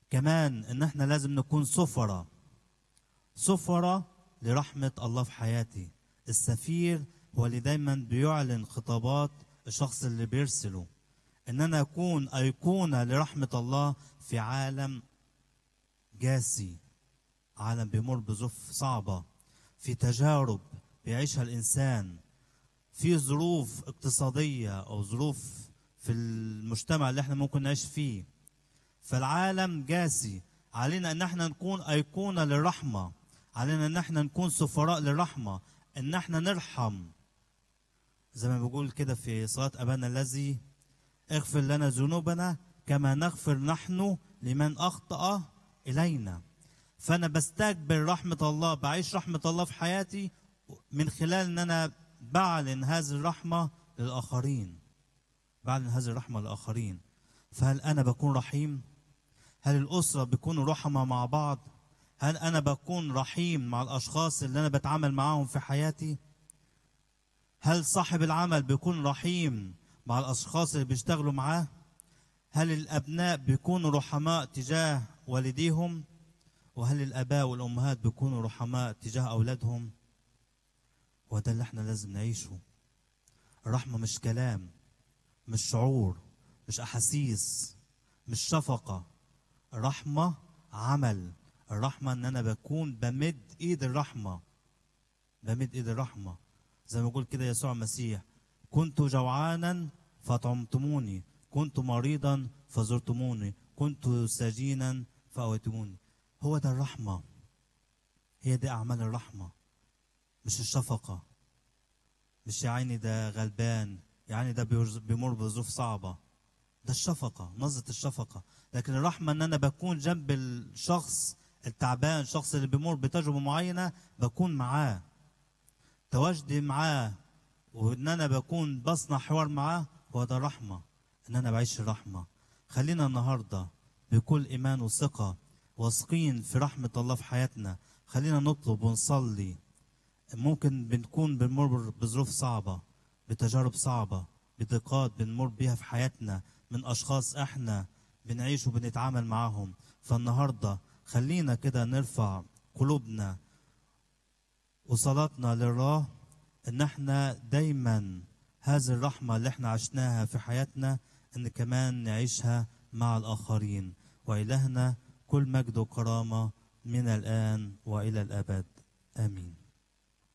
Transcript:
كمان ان احنا لازم نكون سفرة سفرة لرحمة الله في حياتي السفير هو اللي دايما بيعلن خطابات الشخص اللي بيرسله ان انا اكون ايقونة لرحمة الله في عالم جاسي عالم بيمر بظروف صعبة في تجارب بيعيشها الإنسان في ظروف اقتصادية أو ظروف في المجتمع اللي احنا ممكن نعيش فيه فالعالم جاسي علينا ان احنا نكون أيقونة للرحمة علينا ان احنا نكون سفراء للرحمة ان احنا نرحم زي ما بيقول كده في صلاة أبانا الذي اغفر لنا ذنوبنا كما نغفر نحن لمن أخطأ إلينا فأنا بستقبل رحمة الله بعيش رحمة الله في حياتي من خلال أن أنا بعلن هذه الرحمة للآخرين بعلن هذه الرحمة للآخرين فهل أنا بكون رحيم؟ هل الأسرة بيكونوا رحمة مع بعض؟ هل أنا بكون رحيم مع الأشخاص اللي أنا بتعامل معاهم في حياتي؟ هل صاحب العمل بيكون رحيم مع الأشخاص اللي بيشتغلوا معاه؟ هل الأبناء بيكونوا رحماء تجاه والديهم؟ وهل الآباء والأمهات بيكونوا رحماء تجاه أولادهم؟ وده اللي احنا لازم نعيشه الرحمة مش كلام مش شعور مش أحاسيس مش شفقة الرحمة عمل الرحمة إن أنا بكون بمد إيد الرحمة بمد إيد الرحمة زي ما يقول كده يسوع المسيح كنت جوعانا فطعمتموني كنت مريضا فزرتموني كنت سجينا فأويتموني هو ده الرحمة هي دي أعمال الرحمة مش الشفقة مش يا عيني ده غلبان يا عيني ده بيرز- بيمر بظروف صعبة ده الشفقة نظرة الشفقة لكن الرحمة ان انا بكون جنب الشخص التعبان الشخص اللي بيمر بتجربة معينة بكون معاه تواجدي معاه وان انا بكون بصنع حوار معاه هو ده الرحمة ان انا بعيش الرحمة خلينا النهاردة بكل ايمان وثقة واثقين في رحمة الله في حياتنا خلينا نطلب ونصلي ممكن بنكون بنمر بظروف صعبة بتجارب صعبة بضيقات بنمر بيها في حياتنا من أشخاص إحنا بنعيش وبنتعامل معاهم فالنهاردة خلينا كده نرفع قلوبنا وصلاتنا لله إن إحنا دايما هذه الرحمة اللي إحنا عشناها في حياتنا إن كمان نعيشها مع الآخرين وإلهنا كل مجد وكرامة من الآن وإلى الأبد آمين